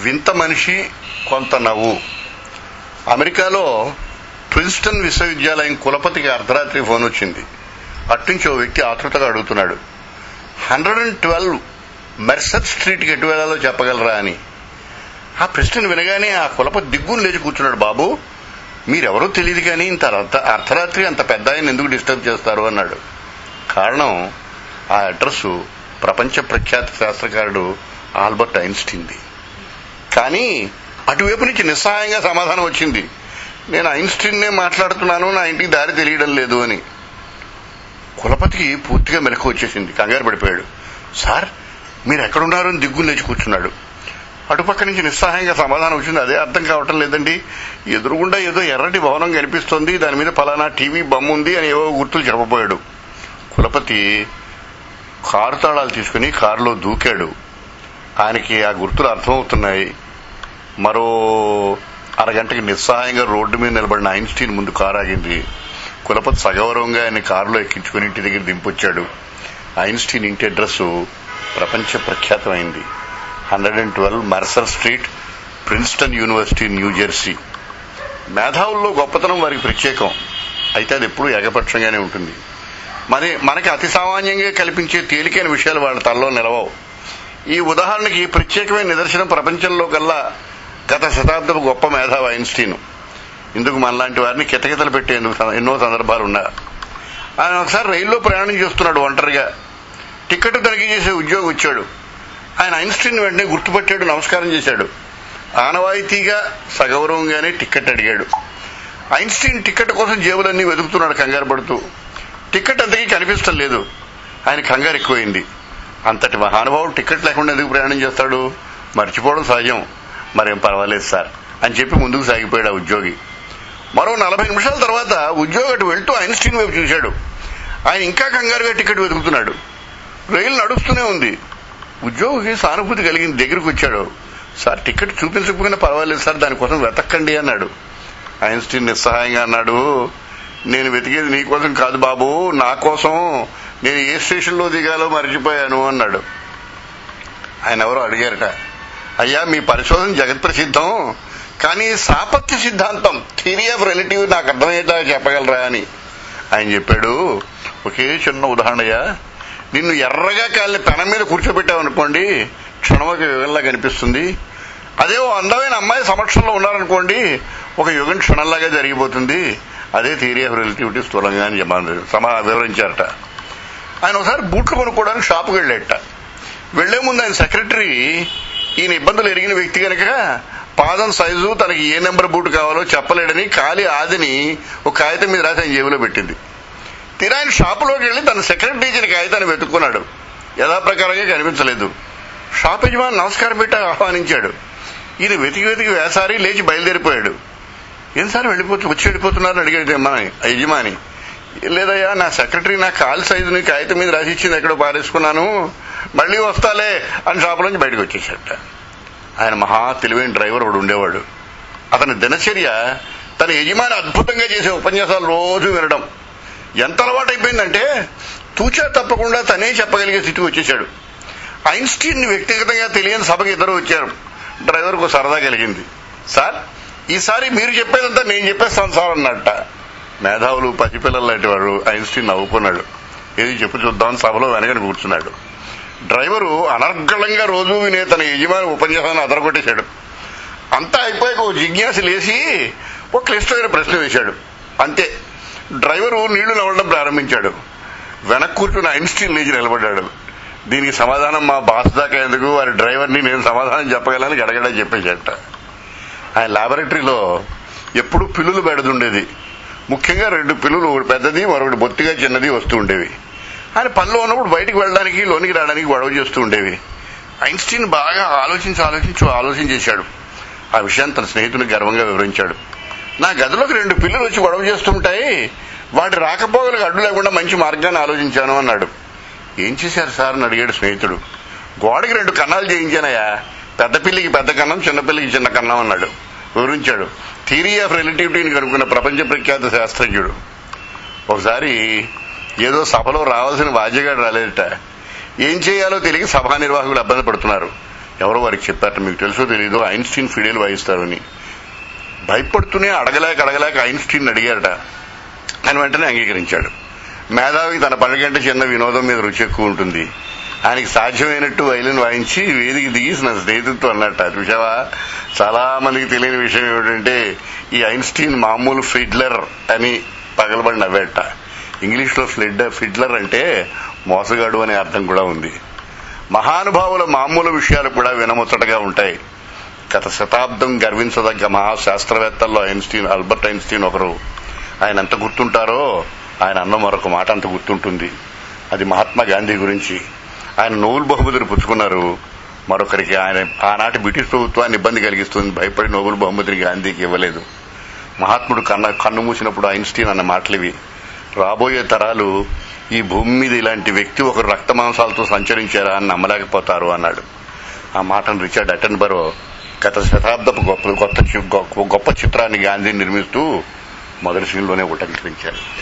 వింత మనిషి కొంత నవ్వు అమెరికాలో ప్రిన్స్టన్ విశ్వవిద్యాలయం కులపతికి అర్ధరాత్రి ఫోన్ వచ్చింది అట్నుంచి ఓ వ్యక్తి ఆతృతగా అడుగుతున్నాడు హండ్రెడ్ అండ్ ట్వెల్వ్ మెర్సర్ స్ట్రీట్కి ఎటు వెళ్ళాలో చెప్పగలరా అని ఆ ప్రశ్నను వినగానే ఆ కులపతి దిగ్గును లేచి కూర్చున్నాడు బాబు మీరెవరో తెలియదు కానీ ఇంత అర్ధ అర్ధరాత్రి అంత పెద్ద ఆయన ఎందుకు డిస్టర్బ్ చేస్తారు అన్నాడు కారణం ఆ అడ్రస్ ప్రపంచ ప్రఖ్యాత శాస్త్రకారుడు ఆల్బర్ట్ ఐన్స్టీన్ది కానీ అటువైపు నుంచి నిస్సహాయంగా సమాధానం వచ్చింది నేను ఐన్స్టీన్నే మాట్లాడుతున్నాను నా ఇంటికి దారి తెలియడం లేదు అని కులపతికి పూర్తిగా మెలకు వచ్చేసింది కంగారు పడిపోయాడు సార్ మీరు ఎక్కడున్నారు అని దిగ్గు లేచి కూర్చున్నాడు అటుపక్క నుంచి నిస్సహాయంగా సమాధానం వచ్చింది అదే అర్థం కావటం లేదండి ఎదురుగుండా ఏదో ఎర్రటి భవనం కనిపిస్తోంది దాని మీద ఫలానా టీవీ బొమ్మ ఉంది అని ఏవో గుర్తులు చెప్పబోయాడు కులపతి కారు తాళాలు తీసుకుని కారులో దూకాడు ఆయనకి ఆ గుర్తులు అర్థమవుతున్నాయి మరో అరగంటకి నిస్సహాయంగా రోడ్డు మీద నిలబడిన ఐన్స్టీన్ ముందు కారు ఆగింది కులపతి సగౌరవంగా ఆయన కారులో ఎక్కించుకుని ఇంటి దగ్గర దింపొచ్చాడు ఐన్స్టీన్ ఇంటి అడ్రస్ ప్రపంచ ప్రఖ్యాతమైంది hundred and twelve Mercer Street Princeton University New Jersey మేధావుల్లో గొప్పతనం వారికి ప్రత్యేకం అయితే అది ఎప్పుడూ ఏకపక్షంగానే ఉంటుంది మరి మనకి అతి సామాన్యంగా కల్పించే తేలికైన విషయాలు వాళ్ళ తలలో నిలవవు ఈ ఉదాహరణకి ప్రత్యేకమైన నిదర్శనం ప్రపంచంలో కల్లా గత శతాబ్దపు గొప్ప మేధావి ఐన్స్టీన్ ఇందుకు మనలాంటి వారిని కితకితలు పెట్టేందుకు సం- ఎన్నో సందర్భాలు ఉన్నాయి ఆయన ఒకసారి రైల్లో ప్రయాణం చేస్తున్నాడు ఒంటరిగా టికెట్ తనిఖీ చేసే ఉద్యోగి వచ్చాడు ఆయన ఐన్స్టీన్ వెంటనే గుర్తుపట్టాడు నమస్కారం చేశాడు ఆనవాయితీగా సగౌరవంగానే టికెట్ అడిగాడు ఐన్స్టీన్ టికెట్ కోసం జేబులన్నీ వెతుకుతున్నాడు కంగారు పడుతూ టికెట్ అంతకీ కనిపించడం లేదు ఆయన కంగారు ఎక్కువైంది అంతటి మహానుభావుడు టికెట్ లేకుండా ఎందుకు ప్రయాణం చేస్తాడు మర్చిపోవడం సహజం మరేం పర్వాలేదు సార్ అని చెప్పి ముందుకు సాగిపోయాడు ఆ ఉద్యోగి మరో నలభై నిమిషాల తర్వాత ఉద్యోగి అటు వెళ్తూ ఐన్స్టీన్ వైపు చూశాడు ఆయన ఇంకా కంగారుగా టికెట్ వెతుకుతున్నాడు రైలు నడుస్తూనే ఉంది ఉద్యోగికి సానుభూతి కలిగింది దగ్గరికి వచ్చాడు సార్ టికెట్ చూపించకపోయినా పర్వాలేదు సార్ దానికోసం వెతక్కండి అన్నాడు ఐన్స్టీన్ నిస్సహాయంగా అన్నాడు నేను వెతికేది నీ కోసం కాదు బాబు నా కోసం నేను ఏ స్టేషన్లో దిగాలో మర్చిపోయాను అన్నాడు ఆయన ఎవరో అడిగారట అయ్యా మీ పరిశోధన జగత్ ప్రసిద్ధం కానీ సాపత్య సిద్ధాంతం థియరీ ఆఫ్ రిలేటివ్ నాకు అర్థమయ్యేలా చెప్పగలరా అని ఆయన చెప్పాడు ఒకే చిన్న ఉదాహరణయ్యా నిన్ను ఎర్రగా కాలిన పెనం మీద కూర్చోబెట్టావు అనుకోండి క్షణమొక యుగంలా కనిపిస్తుంది అదే ఓ అందమైన అమ్మాయి సమక్షంలో ఉన్నారనుకోండి ఒక యుగం క్షణంలాగా జరిగిపోతుంది అదే థియరీ ఆఫ్ రిలేటివిటీ స్థూలంగా అని చెప్పాను సమా వివరించారట ఆయన ఒకసారి బూట్లు కొనుక్కోవడానికి షాపుకి వెళ్ళేట వెళ్లే ముందు ఆయన సెక్రటరీ ఈయన ఇబ్బందులు ఎరిగిన వ్యక్తి కనుక పాదం సైజు తనకి ఏ నెంబర్ బూట్ కావాలో చెప్పలేడని ఖాళీ ఆదిని ఒక కాగితం మీద రాసి ఆయన జేబులో పెట్టింది తీరా ఆయన షాపులోకి వెళ్ళి తన సెక్రటరీ ఇచ్చిన కాగితాన్ని వెతుక్కున్నాడు యథాప్రకారంగా కనిపించలేదు షాప్ యజమాని నమస్కారం పెట్టి ఆహ్వానించాడు ఈయన వెతికి వెతికి వేసారి లేచి బయలుదేరిపోయాడు ఏం సార్ వెళ్ళిపోతు వచ్చి వెళ్ళిపోతున్నారని అడిగాడు యజమాని ఆ యజమాని లేదయ్యా నా సెక్రటరీ నా కాల్ సైజుని కాగితం మీద రాసి ఇచ్చింది ఎక్కడో పారేసుకున్నాను మళ్ళీ వస్తాలే అని షాపు నుంచి బయటకు వచ్చేసాట ఆయన మహా తెలివైన డ్రైవర్ ఒకడు ఉండేవాడు అతని దినచర్య తన యజమాని అద్భుతంగా చేసే ఉపన్యాసాలు రోజు వినడం ఎంత అలవాటు అయిపోయిందంటే తూచా తప్పకుండా తనే చెప్పగలిగే స్థితికి వచ్చేశాడు ఐన్స్టీన్ వ్యక్తిగతంగా తెలియని సభకి ఇద్దరు వచ్చారు డ్రైవర్కు సరదా కలిగింది సార్ ఈసారి మీరు చెప్పేదంతా నేను చెప్పేస్తాను సార్ అన్నట్ట మేధావులు పసిపిల్లలు లాంటి వాడు ఐన్స్టీన్ నవ్వుకున్నాడు ఏది చెప్పు చూద్దాం సభలో వెనకని కూర్చున్నాడు డ్రైవరు అనర్గళంగా రోజు వినే తన యజమాని ఉపన్యాసాన్ని అదరగొట్టేశాడు అంతా అయిపోయాక ఓ జిజ్ఞాస లేచి ఒక క్లిష్టమైన ప్రశ్న వేశాడు అంతే డ్రైవరు నీళ్లు నవ్వడం ప్రారంభించాడు వెనక్కి కూర్చుని ఐన్స్టీన్ లేచి నిలబడ్డాడు దీనికి సమాధానం మా బాస్ దాకా ఎందుకు వారి డ్రైవర్ని నేను సమాధానం చెప్పగలని గడగడ చెప్పేశాట ఆయన లాబొరేటరీలో ఎప్పుడు పిల్లులు బెడదుండేది ముఖ్యంగా రెండు పిల్లులు ఒకటి పెద్దది మరొకటి బొత్తిగా చిన్నది వస్తూ ఉండేవి ఆయన పనిలో ఉన్నప్పుడు బయటికి వెళ్ళడానికి లోనికి రావడానికి గొడవ చేస్తూ ఉండేవి ఐన్స్టీన్ బాగా ఆలోచించి ఆలోచించి ఆలోచన చేశాడు ఆ విషయాన్ని తన స్నేహితునికి గర్వంగా వివరించాడు నా గదిలోకి రెండు పిల్లలు వచ్చి గొడవ చేస్తుంటాయి వాటి రాకపోగలకు అడ్డు లేకుండా మంచి మార్గాన్ని ఆలోచించాను అన్నాడు ఏం చేశారు సార్ అని అడిగాడు స్నేహితుడు గోడకి రెండు కన్నాలు చేయించానయ్యా పెద్ద పిల్లికి పెద్ద కన్నం చిన్న పిల్లికి చిన్న కన్నం అన్నాడు వివరించాడు థియరీ ఆఫ్ రిలేటివిటీని కనుక్కున్న ప్రపంచ ప్రఖ్యాత శాస్త్రజ్ఞుడు ఒకసారి ఏదో సభలో రావాల్సిన వాద్యగాడు రాలేదట ఏం చేయాలో తెలియక సభా నిర్వాహకులు ఇబ్బంది పడుతున్నారు ఎవరో వారికి చెప్పారట మీకు తెలుసో తెలీదు ఐన్స్టీన్ ఫిడేల్ వాయిస్తారు అని భయపడుతూనే అడగలేక అడగలేక ఐన్స్టీన్ అడిగారట ఆయన వెంటనే అంగీకరించాడు మేధావికి తన పని కంటే చిన్న వినోదం మీద రుచి ఎక్కువ ఉంటుంది ఆయనకి సాధ్యమైనట్టు వైలిన్ వాయించి వేదిక దిగి నా స్నేహితుడితో అన్నట్ట చూసావా చాలా మందికి తెలియని విషయం ఏమిటంటే ఈ ఐన్స్టీన్ మామూలు ఫిడ్లర్ అని పగలబడి నవ్వేట ఇంగ్లీష్ లో ఫ్లిడ్డర్ ఫిడ్లర్ అంటే మోసగాడు అనే అర్థం కూడా ఉంది మహానుభావుల మామూలు విషయాలు కూడా వినముచ్చటగా ఉంటాయి గత శతాబ్దం గర్వించదగ్గ మహాశాస్త్రవేత్తల్లో ఐన్స్టీన్ ఆల్బర్ట్ ఐన్స్టీన్ ఒకరు ఆయన ఎంత గుర్తుంటారో ఆయన అన్న మరొక మాట అంత గుర్తుంటుంది అది మహాత్మా గాంధీ గురించి ఆయన నోబెల్ బహుమతిని పుచ్చుకున్నారు మరొకరికి ఆయన ఆనాటి బ్రిటిష్ ప్రభుత్వాన్ని ఇబ్బంది కలిగిస్తుంది భయపడి నోబెల్ బహుమతిని గాంధీకి ఇవ్వలేదు మహాత్ముడు కన్న కన్ను మూసినప్పుడు ఐన్స్టీన్ అన్న మాటలివి రాబోయే తరాలు ఈ భూమి మీద ఇలాంటి వ్యక్తి ఒకరు రక్త మాంసాలతో సంచరించారా అని నమ్మలేకపోతారు అన్నాడు ఆ మాటను రిచర్డ్ అటెన్బరో గత శతాబ్దపు గొప్ప గొప్ప గొప్ప చిత్రాన్ని గాంధీ నిర్మిస్తూ మొదటి సీన్లోనే ఉటంకరించారు